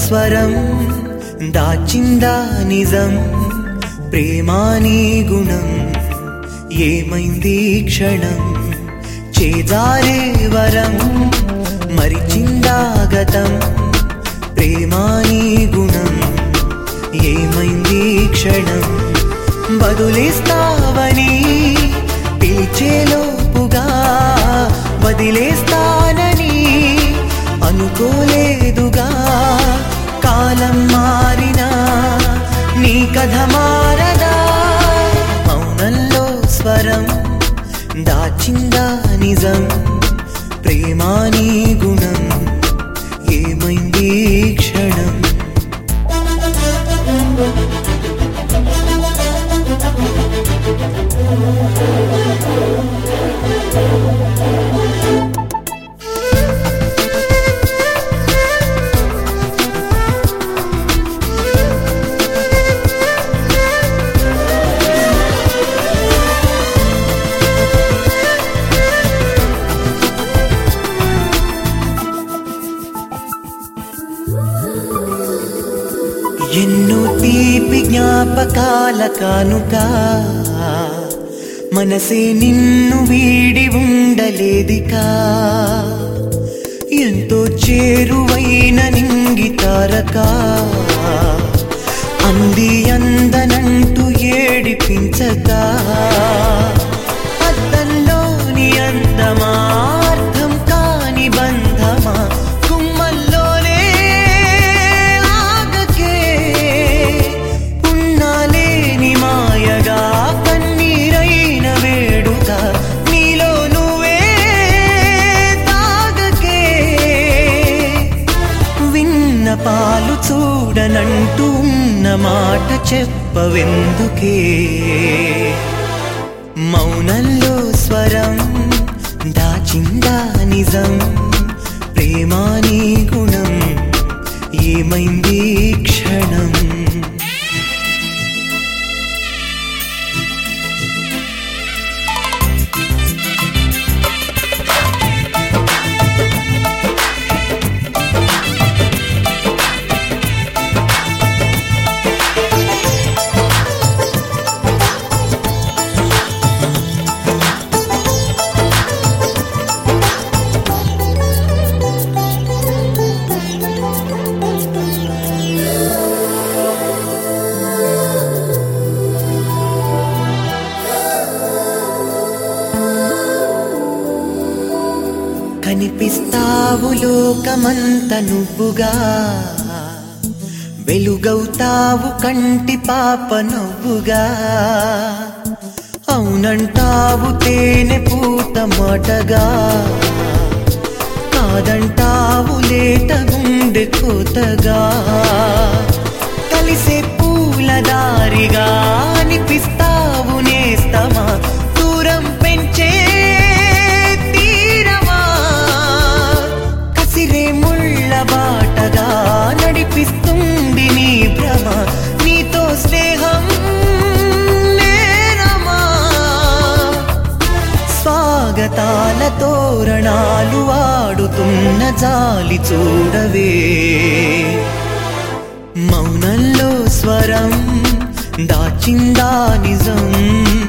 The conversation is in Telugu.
స్వరం దాచిందా నిజం ప్రేమాని గుణం ఏమైంది ఈ క్షణం చేజారే వరం మరిచిందా గతం ప్రేమాని గుణం ఏమైంది ఈ క్షణం బదులేస్తావని పిలిచేలోపుగా వదిలేస్తానని అనుకోలేదుగా కాలం మారినా నీ కథ మారదా మౌనంలో స్వరం దాచిందా నిజం ప్రేమాని గుణం ఏమైంది ఈ క్షణం ఎన్నో తీపి జ్ఞాపకాల కానుక మనసే నిన్ను వీడి ఉండలేదికా ఎంతో చేరువైన నింగి తారక అంది అందనంటూ ఏడిపించక అద్దంలోని అందమార్థం కాని బంధమా కుమ్మల్లోనే ఆగకే ఉన్నాలేని మాయగా కన్నీరైన వేడుక నీలో నువ్వే తాగకే విన్న పాలు చూడనంటూ ఉన్న మాట చెప్పవెందుకే మౌనంలో స్వరం దాచిందా నిజం ప్రేమాని గుణం ఏమైంది ఈ క్షణం కనిపిస్తావు లోకమంత నువ్వుగా వెలుగవుతావు కంటి పాప నవ్వుగా అవునంటావు తేనె పూత మాటగా కాదంటావు లేత గుండె కోతగా కలిసే పూల దారిగా అనిపిస్తావు నేస్తమా దూరం పెంచే తీరమా కసిరే ముళ్ళ బాటగా నడిపిస్తుంది నీ భ్రమ నీతో స్నేహం నేరమా స్వాగతాల తోరణాలు ఆడుతున్న జాలి చూడవే మౌనంలో స్వరం దాచిందా నిజం